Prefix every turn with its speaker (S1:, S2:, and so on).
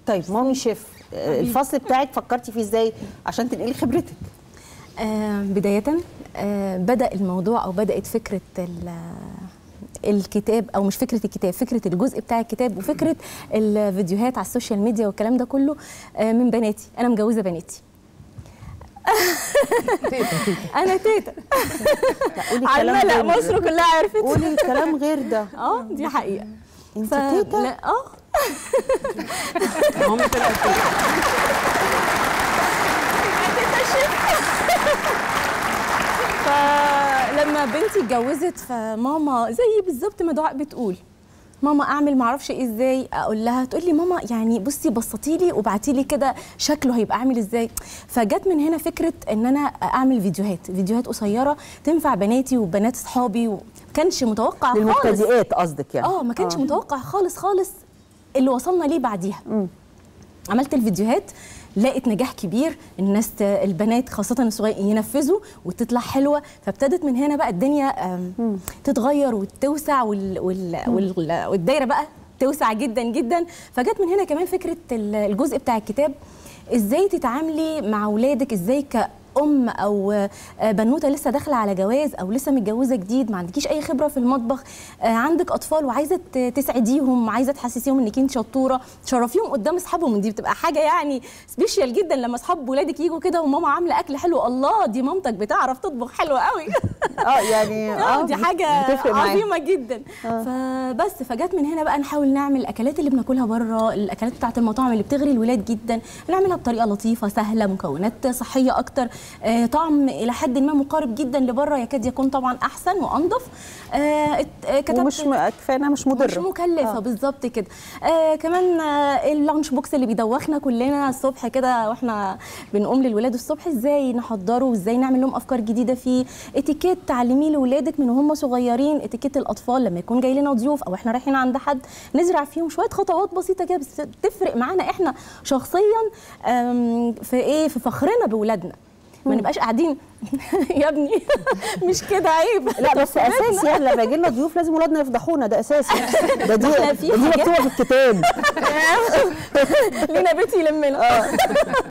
S1: طيب مامي شيف آه، الفصل بتاعك فكرتي فيه ازاي عشان تنقلي خبرتك
S2: آه بداية آه بدأ الموضوع أو بدأت فكرة ال- الكتاب او مش فكره الكتاب فكره الجزء بتاع الكتاب وفكره الفيديوهات على السوشيال ميديا والكلام ده كله آه من بناتي انا مجوزه بناتي انا تيتا
S1: قولي
S2: على
S1: كلام
S2: لا
S1: غير ده.
S2: مصر كلها عرفت
S1: قولي كلام غير ده
S2: اه دي حقيقه
S1: انت
S2: ف-
S1: تيتا
S2: لا اه
S3: مامي طلعت كده.
S2: فلما بنتي اتجوزت فماما زي بالظبط ما دعاء بتقول ماما اعمل معرفش ايه ازاي اقول لها تقول لي ماما يعني بصي بسطي لي وابعتي لي كده شكله هيبقى عامل ازاي فجت من هنا فكره ان انا اعمل فيديوهات فيديوهات قصيره تنفع بناتي وبنات اصحابي وما كانش متوقع خالص
S1: للمبتدئات قصدك يعني
S2: اه ما كانش متوقع خالص خالص اللي وصلنا ليه بعديها عملت الفيديوهات لقت نجاح كبير الناس ت- البنات خاصة الصغيرين ينفذوا وتطلع حلوة فابتدت من هنا بقى الدنيا آم، تتغير وتوسع وال وال وال والدايرة بقى توسع جدا جدا فجت من هنا كمان فكرة ال- الجزء بتاع الكتاب ازاي تتعاملي مع اولادك ازاي كأم او آه، بنوته لسه داخله على جواز او لسه متجوزه جديد ما عندكيش اي خبره في المطبخ آه، عندك اطفال وعايزه ت- تسعديهم عايزه تحسسيهم انك انت شطوره تشرفيهم قدام اصحابهم دي بتبقى حاجه يعني سبيشال جدا لما اصحاب ولادك يجوا كده وماما عامله اكل حلو الله دي مامتك بتعرف تطبخ حلو قوي
S1: اه يعني
S2: اه دي حاجه
S1: بتفرق معايا
S2: عظيمه جدا فبس فجت من هنا بقى نحاول نعمل الاكلات اللي بناكلها بره الاكلات بتاعت المطاعم اللي بتغري الولاد جدا نعملها بطريقه لطيفه سهله مكونات صحيه اكتر آه طعم الى حد ما مقارب جدا لبره يكاد يكون طبعا احسن وانضف آه ات- آه كتبت
S1: ومش م- كفايه انها مش مضره
S2: مش مكلفه آه. بالظبط كده آه كمان آه اللانش بوكس اللي بيدوخنا كلنا الصبح كده واحنا بنقوم للولاد الصبح ازاي نحضره وازاي نعمل لهم افكار جديده فيه اتيكيت تعلميه لاولادك من وهم صغيرين اتيكيت الاطفال لما يكون جاي لنا ضيوف او احنا رايحين عند حد نزرع فيهم شويه خطوات بسيطه كده بس تفرق معانا احنا شخصيا آم، في ايه في فخرنا باولادنا ما نبقاش قاعدين يا ابني مش كده عيب
S1: لا بس اساسي يعني لما يجي لنا ضيوف لازم ولادنا يفضحونا ده اساسي ده دي
S2: إحنا في
S1: دي
S2: حاجات-
S1: مكتوبه في الكتاب
S2: لينا بيت يلمنا